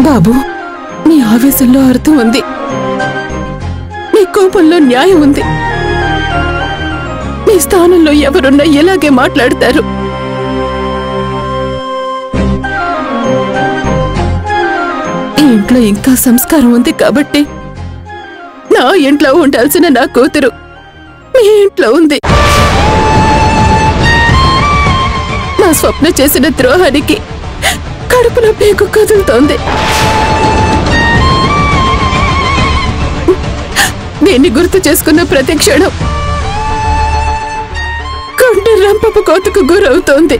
బాబు మీ ఆవేశంలో అర్థం ఉంది మీ కోపంలో న్యాయం ఉంది మీ స్థానంలో ఎవరున్నా ఇలాగే మాట్లాడతారు ఈ ఇంట్లో ఇంకా సంస్కారం ఉంది కాబట్టి నా ఇంట్లో ఉండాల్సిన నా కూతురు మీ ఇంట్లో ఉంది నా స్వప్న చేసిన ద్రోహానికి కడుపులో పేగు కదులుతోంది దీన్ని గుర్తు చేసుకున్న ప్రతి క్షణం గుండె రంపపు కోతకు గురవుతోంది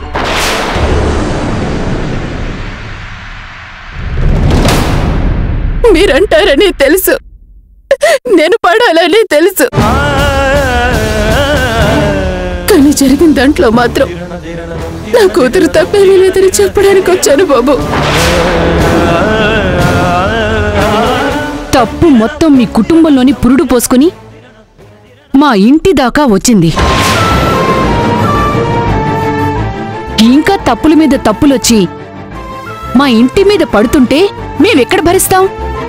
మీరంటారని తెలుసు నేను పడాలని తెలుసు కానీ జరిగిన దాంట్లో మాత్రం నా కూతురు తప్పేమీ లేదని చెప్పడానికి వచ్చాను బాబు తప్పు మొత్తం మీ కుటుంబంలోని పురుడు పోసుకుని మా ఇంటి దాకా వచ్చింది ఇంకా తప్పుల మీద తప్పులొచ్చి మా ఇంటి మీద పడుతుంటే మేమెక్కడ భరిస్తాం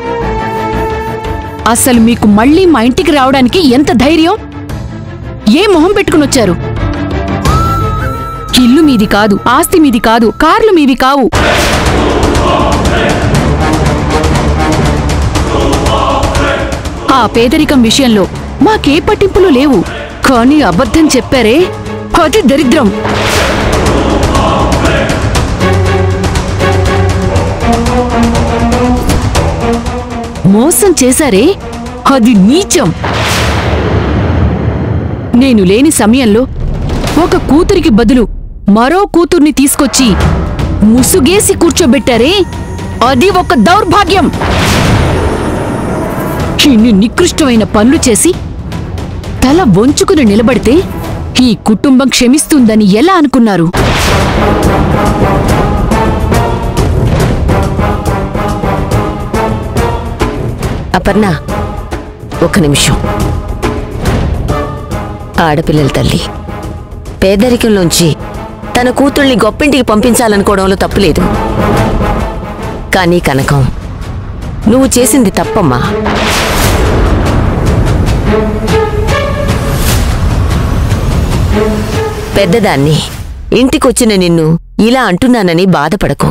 అసలు మీకు మళ్ళీ మా ఇంటికి రావడానికి ఎంత ధైర్యం ఏ మొహం పెట్టుకుని వచ్చారు ఇల్లు మీది కాదు ఆస్తి మీది కాదు కార్లు మీవి కావు ఆ పేదరికం విషయంలో మాకే పట్టింపులు లేవు కానీ అబద్ధం చెప్పారే అది దరిద్రం మోసం చేశారే అది నీచం నేను లేని సమయంలో ఒక కూతురికి బదులు మరో కూతుర్ని తీసుకొచ్చి ముసుగేసి కూర్చోబెట్టారే అది ఒక దౌర్భాగ్యం ఇన్ని నికృష్టమైన పనులు చేసి తల వంచుకుని నిలబడితే ఈ కుటుంబం క్షమిస్తుందని ఎలా అనుకున్నారు అపర్ణ ఒక నిమిషం ఆడపిల్లల తల్లి పేదరికంలోంచి తన కూతుళ్ళని గొప్పింటికి పంపించాలనుకోవడంలో తప్పులేదు కానీ కనకం నువ్వు చేసింది తప్పమ్మా పెద్దదాన్ని ఇంటికొచ్చిన నిన్ను ఇలా అంటున్నానని బాధపడకు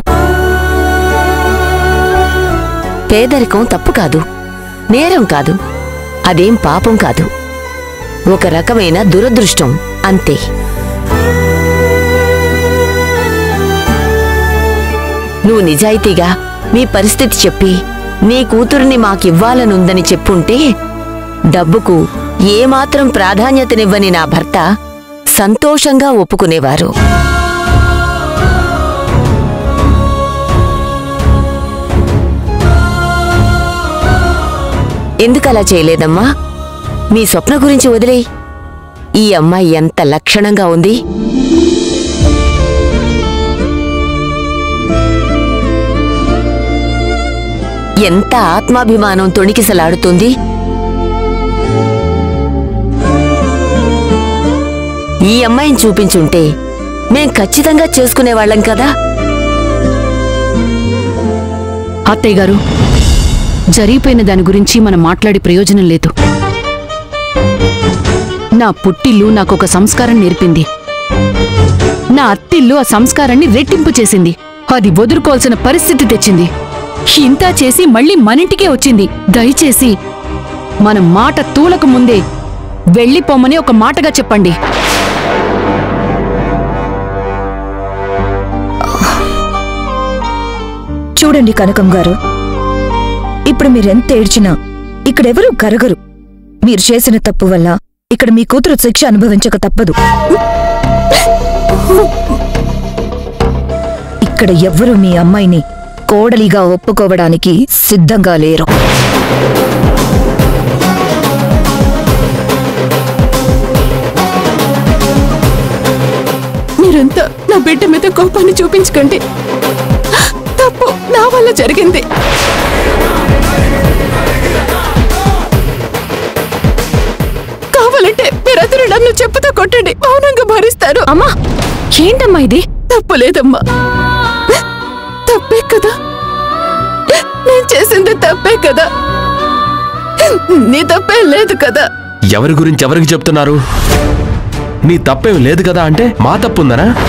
పేదరికం తప్పు కాదు నేరం కాదు అదేం పాపం కాదు ఒక రకమైన దురదృష్టం అంతే నువ్వు నిజాయితీగా మీ పరిస్థితి చెప్పి నీ కూతురిని మాకివ్వాలనుందని చెప్పుంటే డబ్బుకు ఏమాత్రం ప్రాధాన్యతనివ్వని నా భర్త సంతోషంగా ఒప్పుకునేవారు ఎందుకలా చేయలేదమ్మా మీ స్వప్న గురించి వదిలే ఈ అమ్మాయి ఎంత లక్షణంగా ఉంది ఎంత ఆత్మాభిమానం తొణికిసలాడుతుంది ఈ అమ్మాయిని చూపించుంటే మేం ఖచ్చితంగా చేసుకునేవాళ్ళం కదా అత్తయ్య గారు జరిగిపోయిన దాని గురించి మనం మాట్లాడి ప్రయోజనం లేదు నా పుట్టిల్లు నాకొక సంస్కారం నేర్పింది నా అత్తిల్లు ఆ సంస్కారాన్ని రెట్టింపు చేసింది అది వదులుకోవాల్సిన పరిస్థితి తెచ్చింది ఇంతా చేసి మళ్ళీ మనింటికే వచ్చింది దయచేసి మన మాట తూలకు ముందే వెళ్ళిపోమని ఒక మాటగా చెప్పండి చూడండి కనకం గారు ఇప్పుడు మీరెంత ఏడ్చినా ఇక్కడెవరూ కరగరు మీరు చేసిన తప్పు వల్ల ఇక్కడ మీ కూతురు శిక్ష అనుభవించక తప్పదు ఇక్కడ ఎవ్వరూ మీ అమ్మాయిని కోడలిగా ఒప్పుకోవడానికి సిద్ధంగా లేరు మీరంతా నా బిడ్డ మీద కోపాన్ని చూపించకండి తప్పు నా వల్ల జరిగింది కావాలంటే మీరందరూ నన్ను చెప్పుతో కొట్టండి మౌనంగా భరిస్తారు అమ్మా ఏంటమ్మా ఇది తప్పు లేదమ్మా తప్పే కదా చేసింది తప్పే కదా నీ తప్పే లేదు కదా ఎవరి గురించి ఎవరికి చెప్తున్నారు నీ తప్పేం లేదు కదా అంటే మా తప్పుందనా